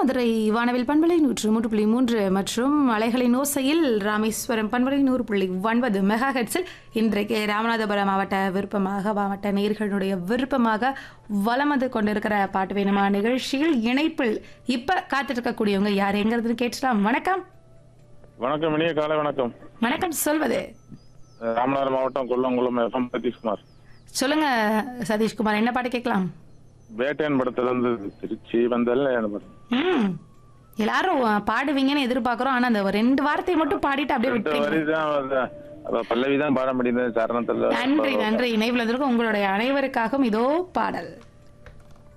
மதுரை வானவில் பண்பலை நூற்று மூன்று புள்ளி மூன்று மற்றும் அலைகளின் ஓசையில் ராமேஸ்வரம் பண்பலை நூறு புள்ளி ஒன்பது மெகா ஹெட்ஸில் இன்றைக்கு ராமநாதபுரம் மாவட்ட விருப்பமாக மாவட்ட நேர்களுடைய விருப்பமாக வலம் வந்து கொண்டிருக்கிற பாட்டு வேணுமா நிகழ்ச்சியில் இணைப்பில் இப்ப காத்துட்டு இருக்கக்கூடியவங்க யார் எங்கிறதுன்னு கேட்டுலாம் வணக்கம் வணக்கம் இனிய காலை வணக்கம் வணக்கம் சொல்வது ராமநாதபுரம் மாவட்டம் கொல்லங்குளம் எஃப்எம் சதீஷ்குமார் சொல்லுங்க சதீஷ்குமார் என்ன பாட்டு கேட்கலாம் வேட்டையன் படத்துல இருந்து திருச்சி வந்தல்ல ம் எல்லாரும் பாடுவீங்கன்னு எதிர்பார்க்கிறோம் ஆனா அந்த ரெண்டு வார்த்தையை மட்டும் பாடிட்டு அப்படியே ரெண்டு விட்டுறீங்க வரி தான் வந்து, அவ பல்லவி தான் பாட முடியுது சரணத்துல நன்றி நன்றி இணைவில் இருந்திருக்கும் உங்களுடைய அனைவருக்காகவும் இதோ பாடல்